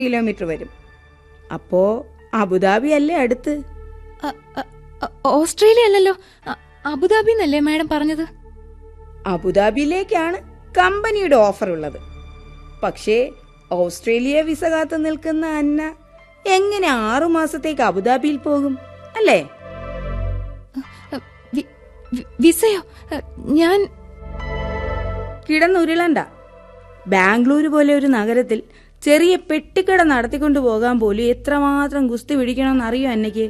kilometre വരും അപ്പോ Abu Dhabi അല്ലേ അടുത്ത് അ- അ- അ- ഓസ്ട്രേലിയ അല്ലല്ലോ അ- അബുദാബി എന്നല്ലേ മാഡം പറഞ്ഞത് അബുദാബിയിലേക്കാണ് കമ്പനിയുടെ ഓഫർ ഉള്ളത് പക്ഷേ ഓസ്ട്രേലിയ വിസ കാത്തു നിൽക്കുന്ന അന്ന എങ്ങനെ ആറു മാസത്തേക്ക് അബുദാബിയിൽ പോകും അല്ലേ അ, വി- വി- വിസയോ അ, ഞാൻ കിടന്നുരുളണ്ട ബാംഗ്ലൂർ പോലെ ഒരു നഗരത്തിൽ ചെറിയ പെട്ടിക്കട നടത്തിക്കൊണ്ടു പോകാൻ പോലും എത്രമാത്രം ഗുസ്തി പിടിക്കണമെന്ന് അറിയോ അന്നയ്ക്ക്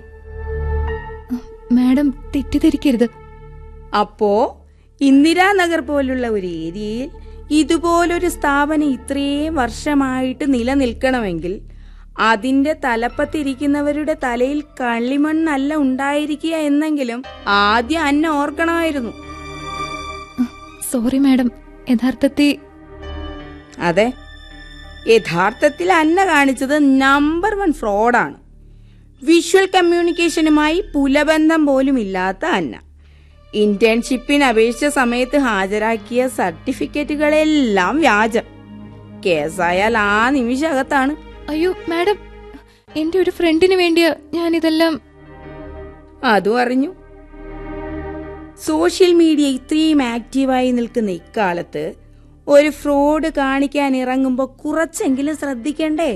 മാഡം തെറ്റിദ്ധരിക്കരുത് അപ്പോ ഇന്ദിരാനഗർ പോലുള്ള ഒരു ഏരിയയിൽ ഇതുപോലൊരു സ്ഥാപനം ഇത്രയും വർഷമായിട്ട് നിലനിൽക്കണമെങ്കിൽ അതിന്റെ തലപ്പത്തിരിക്കുന്നവരുടെ തലയിൽ കള്ളിമണ്ണല്ല ഉണ്ടായിരിക്കുക എന്നെങ്കിലും ആദ്യം അന്ന ഓർക്കണമായിരുന്നു സോറി മാഡം യഥാർത്ഥത്തിൽ അതെ യഥാർത്ഥത്തിൽ അന്ന കാണിച്ചത് നമ്പർ വൺ ഫ്രോഡാണ് വിഷ്വൽ കമ്മ്യൂണിക്കേഷനുമായി പുലബന്ധം പോലും ഇല്ലാത്ത അന്ന ഇന്റേൺഷിപ്പിന് അപേക്ഷിച്ച സമയത്ത് ഹാജരാക്കിയ സർട്ടിഫിക്കറ്റുകളെല്ലാം വ്യാജം കേസായാൽ ആ നിമിഷകത്താണ് അയ്യോ മാഡം എന്റെ ഒരു ഫ്രണ്ടിന് വേണ്ടിയാ ഞാനിതെല്ലാം അതും അറിഞ്ഞു സോഷ്യൽ മീഡിയ ഇത്രയും ആക്റ്റീവായി നിൽക്കുന്ന ഇക്കാലത്ത് ഒരു ഫ്രോഡ് കാണിക്കാൻ ഇറങ്ങുമ്പോൾ കുറച്ചെങ്കിലും ശ്രദ്ധിക്കണ്ടേ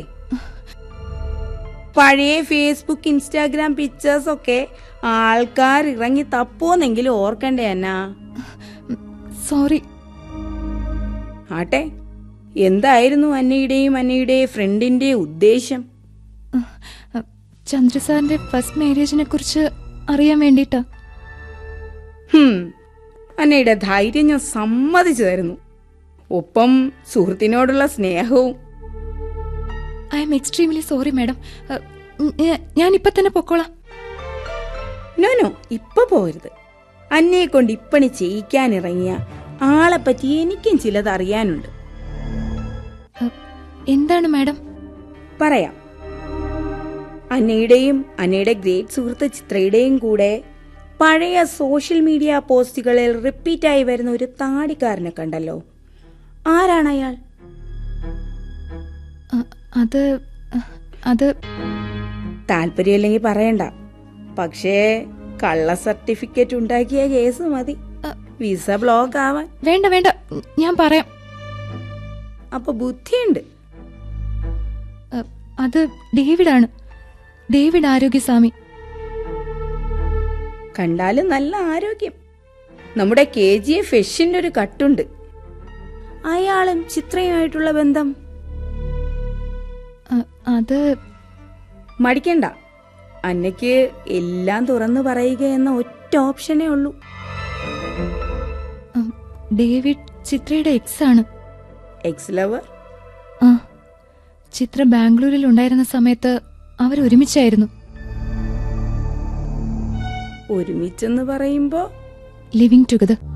പഴയ ഫേസ്ബുക്ക് ഇൻസ്റ്റാഗ്രാം പിക്ചേഴ്സ് ഒക്കെ ആൾക്കാർ ഇറങ്ങി തപ്പോന്നെങ്കിലും ഓർക്കണ്ടേ എന്നാ സോറി ആട്ടെ എന്തായിരുന്നു അന്നയുടെയും അന്നയുടെ ഫ്രണ്ടിന്റെ ഉദ്ദേശം ചന്ദ്രസാറിന്റെ ഫസ്റ്റ് മാരേജിനെ കുറിച്ച് അറിയാൻ വേണ്ടിട്ടാ ഹും അന്നയുടെ ധൈര്യം ഞാൻ സമ്മതിച്ചു തരുന്നു ഒപ്പം സുഹൃത്തിനോടുള്ള സ്നേഹവും I am extremely sorry madam ഞാൻ ഇപ്പൊ തന്നെ പൊക്കോളാം നോ നോ ഇപ്പൊ പോരുത് അന്നയെ കൊണ്ട് ഇപ്പണി ചെയ്യിക്കാനിറങ്ങിയ ആളെപ്പറ്റി എനിക്കും ചിലത് അറിയാനുണ്ട് അ, എന്താണ് മാഡം പറയാം അന്നയുടെയും അന്നയുടെ ഗ്രേറ്റ് സുഹൃത്ത് ചിത്രയുടെയും കൂടെ പഴയ സോഷ്യൽ മീഡിയ പോസ്റ്റുകളിൽ റിപ്പീറ്റായി വരുന്ന ഒരു താടിക്കാരനെ കണ്ടല്ലോ ആരാണ് അയാൾ അ, അത് അ, അത് താല്പര്യമില്ലെങ്കിൽ പറയണ്ട പക്ഷേ കള്ള സർട്ടിഫിക്കറ്റ് ഉണ്ടാക്കിയ കേസ് മതി അ, വിസ ബ്ലോക്ക് ആവാൻ വേണ്ട വേണ്ട ഞാൻ പറയാം അപ്പൊ ബുദ്ധിയുണ്ട് അ, അത് ഡേവിഡാണ് ഡേവിഡ് ആരോഗ്യസ്വാമി കണ്ടാലും നല്ല ആരോഗ്യം നമ്മുടെ കെ ജി എഫ് ഫിഷിന്റെ ഒരു കട്ടുണ്ട് അയാളും ചിത്രയുമായിട്ടുള്ള ബന്ധം അ, അത് മടിക്കണ്ട അന്നയ്ക്ക് എല്ലാം തുറന്നു പറയുക എന്ന ഒറ്റ ഓപ്ഷനേ ഉള്ളൂ അ, ഡേവിഡ് ചിത്രയുടെ എക്സ് ആണ് എക്സ് ലവർ ആ ചിത്ര ബാംഗ്ലൂരിൽ ഉണ്ടായിരുന്ന സമയത്ത് അവർ ഒരുമിച്ചായിരുന്നു ഒരുമിച്ചെന്ന് പറയുമ്പോ ലിവിങ് ടുഗദർ